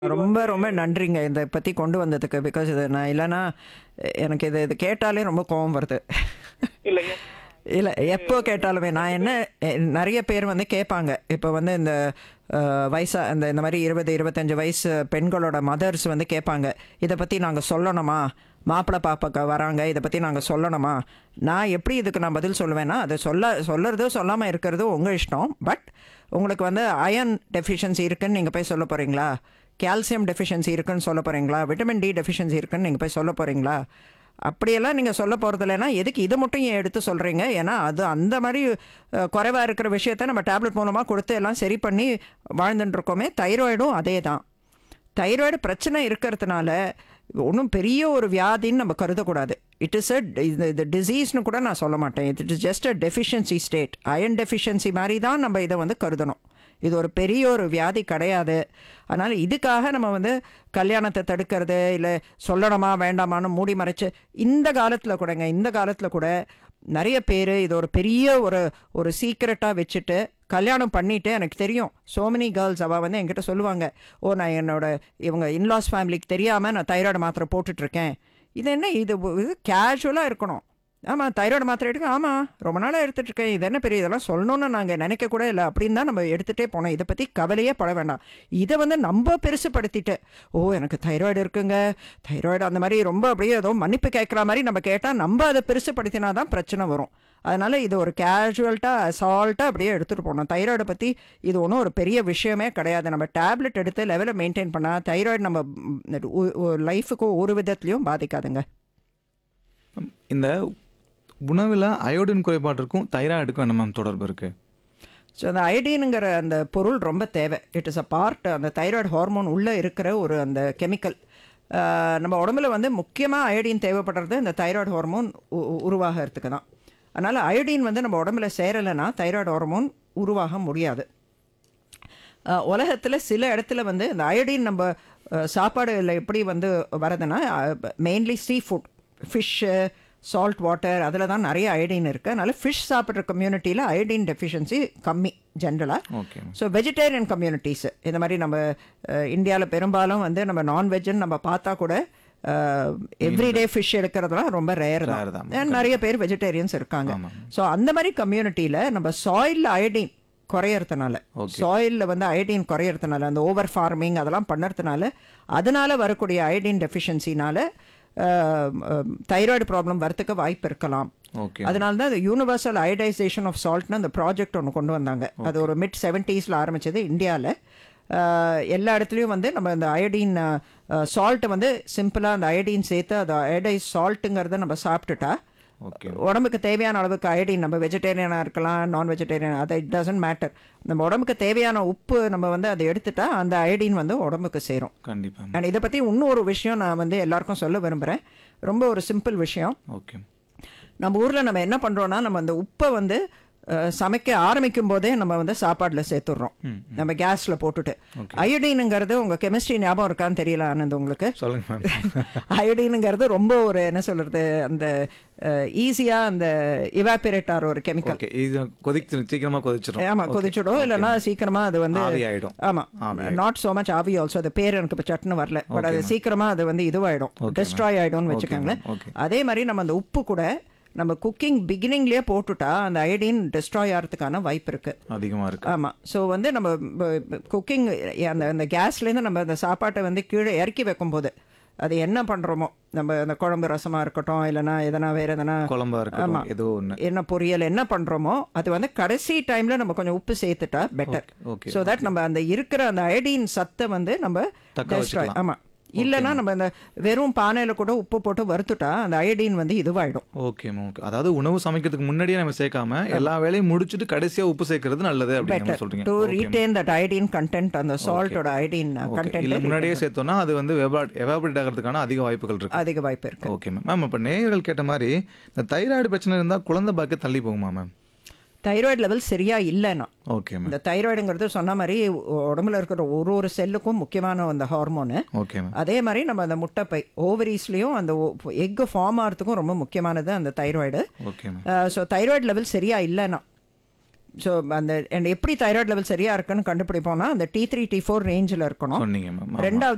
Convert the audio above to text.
ரொம்ப ரொம்ப நன்றிங்க இதை பற்றி கொண்டு வந்ததுக்கு பிகாஸ் இது நான் இல்லைன்னா எனக்கு இது இது கேட்டாலே ரொம்ப கோவம் வருது இல்லைங்க இல்லை எப்போ கேட்டாலுமே நான் என்ன எ- நிறைய பேர் வந்து கேட்பாங்க இப்போ வந்து இந்த அஹ், வயசா அந்த இந்த மாதிரி இருபது இருபத்தஞ்சு வயசு பெண்களோட மதர்ஸ் வந்து கேட்பாங்க இதை பற்றி நாங்கள் சொல்லணுமா மாப்பிள்ளை பாப்பாக்க வராங்க இதை பற்றி நாங்கள் சொல்லணுமா நான் எப்படி இதுக்கு நான் பதில் சொல்லுவேன்னா அதை சொல்ல சொல்லுறதோ சொல்லாமல் இருக்கிறது உங்கள் இஷ்டம் பட் உங்களுக்கு வந்து அயன் டெஃபிஷியன்சி இருக்குன்னு நீங்கள் போய் சொல்ல போகிறீங்களா கால்சியம் டெஃபிஷியன்சி இருக்குன்னு சொல்ல போகிறீங்களா விட்டமின் டி டெஃபிஷியன்சி இருக்குன்னு நீங்கள் போய் சொல்ல போகிறீங்களா அப்படியெல்லாம் நீங்கள் சொல்ல போகிறது இல்லைன்னா எதுக்கு இதை மட்டும் ஏன் எடுத்து சொல்கிறீங்க ஏன்னா அது அந்த மாதிரி குறைவாக இருக்கிற விஷயத்த நம்ம டேப்லெட் மூலமாக கொடுத்து எல்லாம் சரி பண்ணி வாழ்ந்துட்டு இருக்கோமே தைராய்டும் அதே தான் தைராய்டு பிரச்சனை இருக்கிறதுனால ஒன்றும் பெரிய ஒரு வியாதின்னு நம்ம கருதக்கூடாது இட் இஸ் அ இது இது டிசீஸ்னு கூட நான் சொல்ல மாட்டேன் it is just a deficiency state iron deficiency மாதிரி தான் நம்ம இதை வந்து கருதணும் இது ஒரு பெரிய ஒரு வியாதி கிடையாது அதனால் இதுக்காக நம்ம வந்து கல்யாணத்தை தடுக்கிறது இல்லை சொல்லணுமா வேண்டாமான்னு மூடி மறைச்சு இந்த காலத்தில் கூடங்க இந்த காலத்தில் கூட நிறைய பேர் இது ஒரு பெரிய ஒரு ஒரு சீக்ரெட்டாக வச்சுட்டு கல்யாணம் பண்ணிட்டு எனக்கு தெரியும் so many கேர்ள்ஸ் அவள் வந்து என்கிட்ட சொல்லுவாங்க ஓ நான் என்னோட இவங்க இன்லாஸ் ஃபேமிலிக்கு தெரியாமல் நான் தைராய்டு மாத்திரை போட்டுட்ருக்கேன் இது என்ன இது இது கேஷுவலாக இருக்கணும் ஆமாம் தைராய்டு மாத்திரை எடுக்க ஆமாம் ரொம்ப நாளாக எடுத்துகிட்ருக்கேன் இது என்ன பெரிய இதெல்லாம் சொல்லணும்னு நாங்கள் நினைக்க கூட இல்லை அப்படின்னு தான் நம்ம எடுத்துகிட்டே போனோம் இதை பற்றி கவலையே பட வேண்டாம் இதை வந்து நம்ம பெருசுப்படுத்திட்டு ஓ எனக்கு தைராய்டு இருக்குங்க தைராய்டு அந்த மாதிரி ரொம்ப அப்படியே ஏதோ மன்னிப்பு கேட்குற மாதிரி நம்ம கேட்டால் நம்ம அதை பெருசுப்படுத்தினா தான் பிரச்சனை வரும் அதனால் இது ஒரு கேஷுவல்ட்டாக அசால்ட்டாக அப்படியே எடுத்துகிட்டு போகணும் தைராய்டை பற்றி இது ஒன்றும் ஒரு பெரிய விஷயமே கிடையாது நம்ம டேப்லெட் எடுத்து லெவலை மெயின்டைன் பண்ணால் தைராய்டு நம்ம லைஃபுக்கு ஒரு விதத்துலையும் பாதிக்காதுங்க இந்த உணவில் அயோடின் குறைபாட்டிற்கும் தைராய்டுக்கும் என்ன மேம் தொடர்பு இருக்கு ஸோ அந்த அயடினுங்கிற அந்த பொருள் ரொம்ப தேவை இட் இஸ் அ பார்ட் அந்த தைராய்டு ஹார்மோன் உள்ளே இருக்கிற ஒரு அந்த கெமிக்கல் நம்ம உடம்புல வந்து முக்கியமாக அயோடின் தேவைப்படுறது இந்த தைராய்டு ஹார்மோன் உருவாகிறதுக்கு தான் அதனால் அயோடின் வந்து நம்ம உடம்புல சேரலைன்னா தைராய்டு ஹார்மோன் உருவாக முடியாது உலகத்தில் சில இடத்துல வந்து இந்த அயோடின் நம்ம அஹ், சாப்பாடுல எப்படி வந்து வரதுன்னா mainly seafood fish salt water அதில் தான் நிறைய அயோடின் இருக்குது அதனால் ஃபிஷ் சாப்பிட்ற கம்யூனிட்டியில் அயோடின் டெஃபிஷியன்சி கம்மி ஜென்ரலாக ஓகே ஸோ வெஜிடேரியன் கம்யூனிட்டிஸ் இந்த மாதிரி நம்ம இந்தியாவில் பெரும்பாலும் வந்து நம்ம நான்வெஜ்ஜுன்னு நம்ம பார்த்தா கூட எவ்ரிடே ஃபிஷ் எடுக்கிறதுலாம் ரொம்ப ரேர் Rare தான். தான் நிறைய பேர் வெஜிடேரியன்ஸ் இருக்காங்க ஆமா. ஸோ அந்த மாதிரி கம்யூனிட்டியில் நம்ம சாயிலில் அயோடின் குறையறதுனால சாயிலில் வந்து அயோடின் குறையறதுனால அந்த ஓவர் ஃபார்மிங் அதெல்லாம் பண்ணுறதுனால அதனால வரக்கூடிய அயோடின் டெஃபிஷியன்சினால தைராய்டு ப்ராப்ளம் வரத்துக்கு வாய்ப்பு இருக்கலாம் ஓகே அதனால தான் இந்த யூனிவர்சல் அயடைசேஷன் ஆஃப் சால்ட்னு அந்த ப்ராஜெக்ட் ஒன்று கொண்டு வந்தாங்க அது ஒரு மிட் செவன்ட்டீஸில் ஆரம்பிச்சது இந்தியாவில் எல்லா இடத்துலையும் வந்து நம்ம இந்த அயோடின் சால்ட்டை வந்து சிம்பிளாக அந்த அயோடின் சேர்த்து அது அயோடைஸ் சால்ட்டுங்கிறத நம்ம சாப்பிட்டுட்டா ஓகே உடம்புக்கு தேவையான அளவுக்கு அயோடின் நம்ம வெஜிடேரியனாக இருக்கலாம் நான் வெஜிடேரியன் அது இட் டசன்ட் மேட்டர் நம்ம உடம்புக்கு தேவையான உப்பு நம்ம வந்து அதை எடுத்துட்டா அந்த அயோடின் வந்து உடம்புக்கு சேரும் கண்டிப்பா அண்ட் இதை பற்றி இன்னும் ஒரு விஷயம் நான் வந்து எல்லாருக்கும் சொல்ல விரும்புகிறேன் ரொம்ப ஒரு சிம்பிள் விஷயம் ஓகே நம்ம ஊரில் நம்ம என்ன பண்ணுறோன்னா நம்ம அந்த உப்பை வந்து அஹ், சமைக்க ஆரம்பிக்கும் போதே நம்ம வந்து சாப்பாடில் சேர்த்துடுறோம் நம்ம கேஸில் போட்டுட்டு அயோடினுங்கிறது உங்கள் கெமிஸ்ட்ரி ஞாபகம் இருக்கான்னு தெரியல ஆனந்த் உங்களுக்கு சொல்லுங்க மேம் அயோடினுங்கிறது ரொம்ப ஒரு என்ன சொல்கிறது அந்த ஈஸியாக அந்த இவாபரேட் ஆகிற ஒரு கெமிக்கல் ஓகே இது கொதிச்சு சீக்கிரமா கொதிச்சிடும் ஆமா கொதிச்சிடும் இல்லைன்னா சீக்கிரமா அது வந்து ஆவி ஆயிடும். ஆமா நாட் சோ மச் ஆவி ஆல்சோ அது பேர் எனக்கு இப்போ சட்டுன்னு வரல பட் அது சீக்கிரமா அது வந்து இதுவாயிடும் டெஸ்ட்ராய் ஆயிடும்னு வச்சுக்கோங்களேன் okay. அதே மாதிரி நம்ம அந்த உப்பு கூட நம்ம குக்கிங் பிகினிங்லேயே போட்டுட்டா அந்த அயோடின் டெஸ்ட்ராய் ஆகிறதுக்கான வாய்ப்பு இருக்கு அதிகமா இருக்கு ஆமாம் ஸோ வந்து நம்ம குக்கிங் அந்த அந்த கேஸ்லேருந்து நம்ம அந்த சாப்பாட்டை வந்து கீழே இறக்கி வைக்கும்போது அது என்ன பண்ணுறோமோ நம்ம அந்த குழம்பு ரசமாக இருக்கட்டும் இல்லைன்னா எதனா வேறு எதனா குழம்பா இருக்கட்டும் ஏதோ ஒண்ணு என்ன பொரியல் என்ன பண்ணுறோமோ அது வந்து கடைசி டைமில் நம்ம கொஞ்சம் உப்பு சேர்த்துட்டா பெட்டர் okay, ஸோ தட் நம்ம அந்த இருக்கிற அந்த அயோடின் சத்தை வந்து நம்ம தக்க வச்சுக்கலாம். ஆமாம் இல்லைன்னா நம்ம இந்த வெறும் பானையில் கூட உப்பு போட்டு வறுத்துட்டா அந்த அயோடின் வந்து இதுவாயிடும் ஓகே மேம் ஓகே அதாவது உணவு சமைக்கிறதுக்கு முன்னாடியே நம்ம சேர்க்காம எல்லா வேலையும் முடிச்சுட்டு கடைசியா உப்பு சேர்க்கறது நல்லது அப்படின்னு பெட்டர் சொல்றீங்க to retain that iodine content அந்த சால்ட்டோட அயோடின் இல்ல கண்டென்ட் முன்னாடியே சேர்த்தோம்னா அது வந்து எவாபரேட் ஆகிறதுக்கான அதிக வாய்ப்புகள் இருக்கு அதிக வாய்ப்பு இருக்கு ஓகே மேம் மேம் இப்போ நேயர்கள் கேட்ட மாதிரி இந்த தைராய்டு பிரச்சனை இருந்தா குழந்தை பாக்க தள்ளி போகுமா மேம் தைராய்டு லெவல் சரியா இல்லைன்னா ஓகே மேம் இந்த தைராய்டுங்கிறது சொன்ன மாதிரி உ- உடம்புல இருக்கிற ஒரு ஒரு செல்லுக்கும் முக்கியமான அந்த ஹார்மோனு ஓகே மேம் அதே மாதிரி நம்ம அந்த முட்டைப்பை ஓவரீஸ்லேயும் அந்த எக் ஃபார்ம் ஆகிறதுக்கும் ரொம்ப முக்கியமானது அந்த thyroid okay ma'am so thyroid level சரியா இல்லைன்னா ஸோ அந்த and எப்படி தைராய்டு லெவல் சரியா இருக்குன்னு கண்டுபிடிப்போம்னா அந்த டி த்ரீ டி ஃபோர் ரேஞ்சில் இருக்கணும் சொன்னீங்க மேம் ரெண்டாவது